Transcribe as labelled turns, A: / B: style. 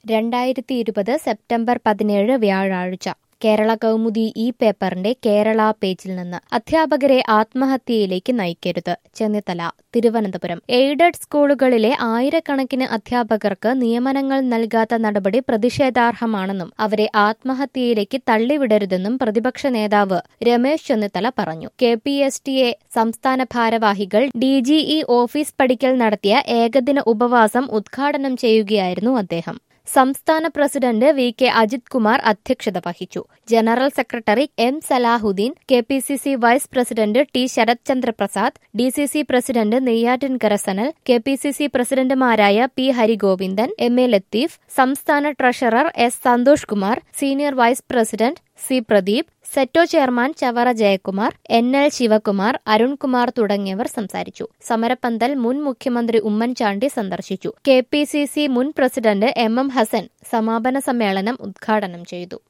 A: രണ്ടായിരത്തി ഇരുപത് സെപ്റ്റംബർ പതിനേഴ് വ്യാഴാഴ്ച കേരള കൗമുദി ഈ പേപ്പറിന്റെ കേരള പേജിൽ നിന്ന് അധ്യാപകരെ ആത്മഹത്യയിലേക്ക് നയിക്കരുത് ചെന്നിത്തല തിരുവനന്തപുരം എയ്ഡഡ് സ്കൂളുകളിലെ ആയിരക്കണക്കിന് അധ്യാപകർക്ക് നിയമനങ്ങൾ നൽകാത്ത നടപടി പ്രതിഷേധാർഹമാണെന്നും അവരെ ആത്മഹത്യയിലേക്ക് തള്ളിവിടരുതെന്നും പ്രതിപക്ഷ നേതാവ് രമേശ് ചെന്നിത്തല പറഞ്ഞു K P S T A സംസ്ഥാന ഭാരവാഹികൾ ഡിജിഇ ഓഫീസ് പടിക്കൽ നടത്തിയ ഏകദിന ഉപവാസം ഉദ്ഘാടനം ചെയ്യുകയായിരുന്നു അദ്ദേഹം സംസ്ഥാന president V K Ajith Kumar അധ്യക്ഷത വഹിച്ചു general secretary M Salahuddin K P C C vice president T Sarath Chandra Prasad D C C president Neyyattinkara Sanal K P C C പ്രസിഡന്റുമാരായ P Harigovindan M A Latheef സംസ്ഥാന treasurer S Santhosh Kumar senior vice president C Pradeep SETO chairman Chavara Jayakumar N L Sivakumar Arunkumar തുടങ്ങിയവർ സംസാരിച്ചു സമരപ്പന്തൽ മുൻ മുഖ്യമന്ത്രി ഉമ്മൻചാണ്ടി സന്ദർശിച്ചു K P C C മുൻ president M M Hassan സമാപന സമ്മേളനം ഉദ്ഘാടനം ചെയ്തു